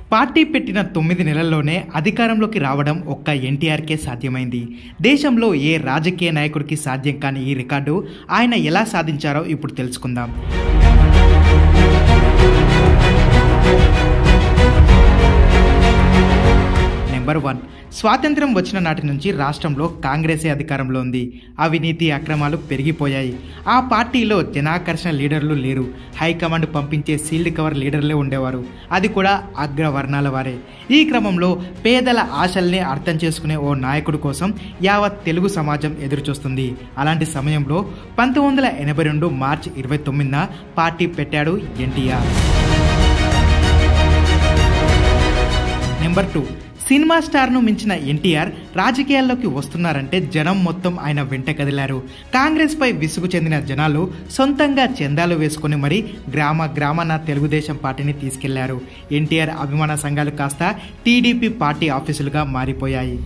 Party పెట్టిన తొమ్మిది నెలల్లోనే అధికారంలోకి రావడం ఒక్క ఎన్టీఆర్కే సాధ్యమైంది దేశంలో ఏ రాజకీయ నాయకుడికి సాధ్యం కాని ఈ రికార్డు ఆయన ఎలా సాధించారో ఇప్పుడు తెలుసుకుందాం నెంబర్ వన్ స్వాతంత్ర్యం వచ్చిన నాటి నుంచి రాష్ట్రంలో కాంగ్రెసే అధికారంలో ఉంది అవినీతి అక్రమాలు పెరిగిపోయాయి ఆ పార్టీలో జనాకర్షణ లీడర్లు లేరు హైకమాండ్ పంపించే సీల్డ్ కవర్ లీడర్లే ఉండేవారు అది కూడా అగ్రవర్ణాల వారే ఈ క్రమంలో పేదల ఆశల్ని అర్థం చేసుకునే ఓ నాయకుడు కోసం యావత్ తెలుగు సమాజం ఎదురుచూస్తుంది అలాంటి సమయంలో పంతొమ్మిది వందల ఎనభై రెండు మార్చి ఇరవై తొమ్మిదిన పార్టీ పెట్టాడు ఎన్టీఆర్ నెంబర్ టూ సినిమా స్టార్ను మించిన ఎన్టీఆర్ రాజకీయాల్లోకి వస్తున్నారంటే జనం మొత్తం ఆయన వెంట కదిలారు కాంగ్రెస్పై విసుగు చెందిన జనాలు సొంతంగా చందాలు వేసుకుని మరీ గ్రామ గ్రామాన తెలుగుదేశం పార్టీని తీసుకెళ్లారు ఎన్టీఆర్ అభిమాన సంఘాలు కాస్త టీడీపీ పార్టీ ఆఫీసులుగా మారిపోయాయి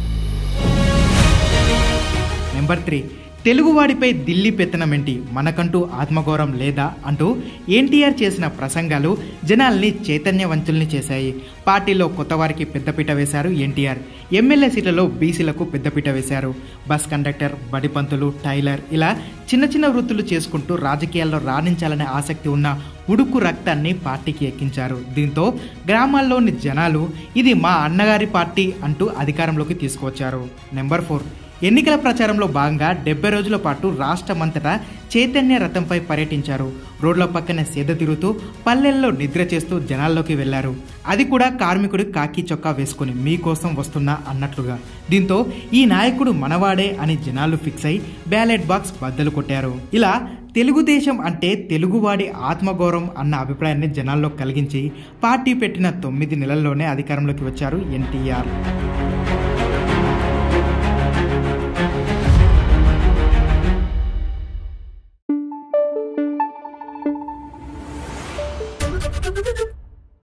నెంబర్ త్రీ తెలుగువాడిపై ఢిల్లీ పెత్తనమేంటి మనకంటూ ఆత్మగౌరవం లేదా అంటూ ఎన్టీఆర్ చేసిన ప్రసంగాలు జనాల్ని చైతన్యవంతుల్ని చేశాయి పార్టీలో కొత్తవారికి పెద్దపీట వేశారు ఎన్టీఆర్ ఎమ్మెల్యే సీట్లలో బీసీలకు పెద్దపీట వేశారు బస్ కండక్టర్ బడిపంతులు టైలర్ ఇలా చిన్న చిన్న వృత్తులు చేసుకుంటూ రాజకీయాల్లో రాణించాలనే ఆసక్తి ఉన్న ఉడుకు రక్తాన్ని పార్టీకి ఎక్కించారు దీంతో గ్రామాల్లోని జనాలు ఇది మా అన్నగారి పార్టీ అంటూ అధికారంలోకి తీసుకువచ్చారు నెంబర్ ఫోర్ ఎన్నికల ప్రచారంలో భాగంగా డెబ్బై రోజుల పాటు రాష్ట్రమంతటా చైతన్య రథంపై పర్యటించారు రోడ్ల పక్కన సేద తిరుగుతూ పల్లెల్లో నిద్ర చేస్తూ జనాల్లోకి వెళ్లారు అది కూడా కార్మికుడు కాకి చొక్కా వేసుకుని మీకోసం వస్తున్నా అన్నట్లుగా దీంతో ఈ నాయకుడు మనవాడే అని జనాలు ఫిక్స్ అయి బ్యాలెట్ బాక్స్ బద్దలు కొట్టారు ఇలా తెలుగుదేశం అంటే తెలుగువాడి ఆత్మగౌరవం అన్న అభిప్రాయాన్ని జనాల్లో కలిగించి పార్టీ పెట్టిన తొమ్మిది నెలల్లోనే అధికారంలోకి వచ్చారు ఎన్టీఆర్ Thank you.